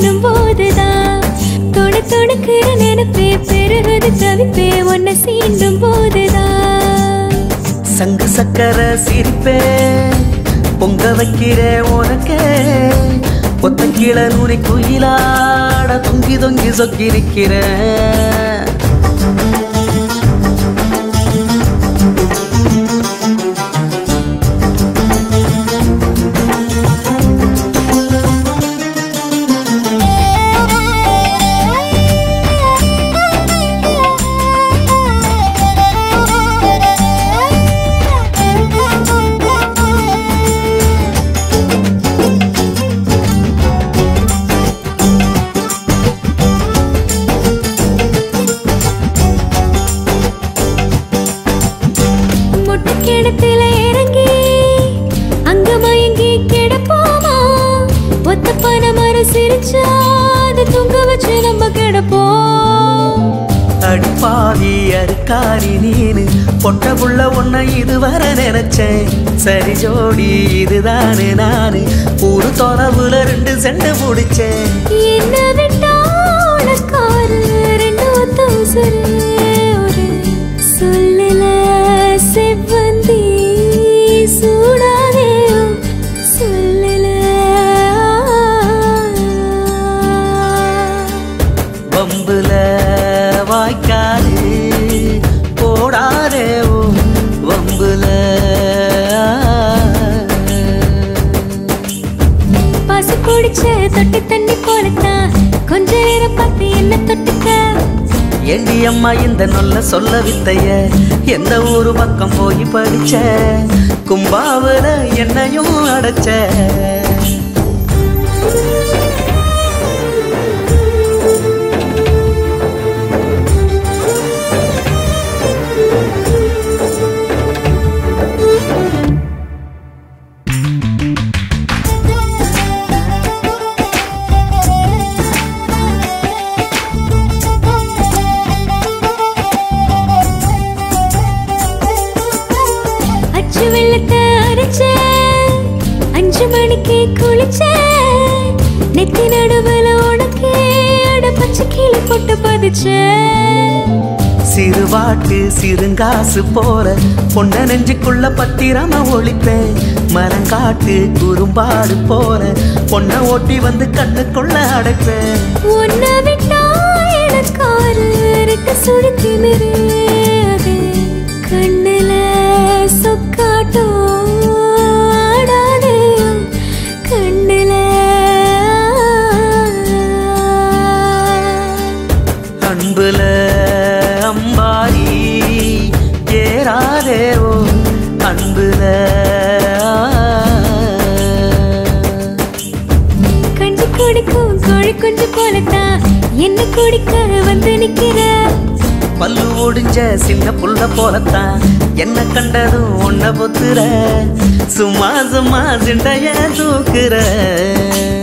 காணும் போதுதான் தொண தொணக்கிற நினைப்பே பெருகுது தவிப்பே உன்னை சீண்டும் போதுதான் சங்கு சக்கர சிரிப்பே பொங்க வைக்கிற உனக்கே ஒத்த கீழ நூறி குயிலாட தொங்கி தொங்கி சொக்கி நிற்கிற முட்டை கிணத்துல இறங்கி அங்க மயங்கி கிடப்போமா ஒத்த பனை மரம் சிரிச்சா அது தூங்க வச்சு நம்ம கிடப்போம் அடிப்பாவி அருக்காரி நீனு பொட்ட புள்ள உன்னை இதுவரை நினைச்சேன் சரி ஜோடி இதுதானு நானு ஒரு தொலைவுல ரெண்டு செண்டு முடிச்சேன் என்ன விட்டா உனக்காரு ரெண்டு ஒத்த உசுரு ஒரு சொல்லல செவ்வந்தி சூடாதே சொல்லல வம்புல வாய்க்காது போடாதே ஓ வம்புல பசு குடிச்ச தொட்டி தண்ணி போலத்தான் கொஞ்ச நேரம் பார்த்து என்ன தொட்டுக்க ஏண்டி அம்மா இந்த நல்ல சொல்ல வித்தைய எந்த ஊரு பக்கம் போய் படிச்ச கும்பாவுல என்னையும் அடைச்ச அச்சு வெள்ளத்தை அரைச்ச அஞ்சு மணிக்கு குளிச்ச நெத்தி நடுவுல உனக்கு அட பச்சை கீழே போட்டு பதிச்ச சிறுவாட்டு சிறுங்காசு போற பொண்ண நெஞ்சுக்குள்ள பத்திரமா ஒழிப்பேன் மரங்காட்டு குறும்பாடு போற பொண்ண ஓட்டி வந்து கண்ணுக்குள்ள அடைப்பேன் உன்னை விட்டா எனக்காரு ரெட்ட சுழி திமிரு அது கண்ணுல சொக்காட்டம் ஆடாதே கண்ணுல அன்புல அம்பாரி ஏறாதேவோ அன்புல கஞ்சி குடிக்கும் கோழி குஞ்சு போலத்தான் என்ன குடிக்க வந்து நிக்கிற பல்லு ஒடிஞ்ச சின்ன புள்ள போலத்தான் என்ன கண்டதும் ஒன்ன பொத்துற சும்மா சும்மா சிண்டைய தூக்குற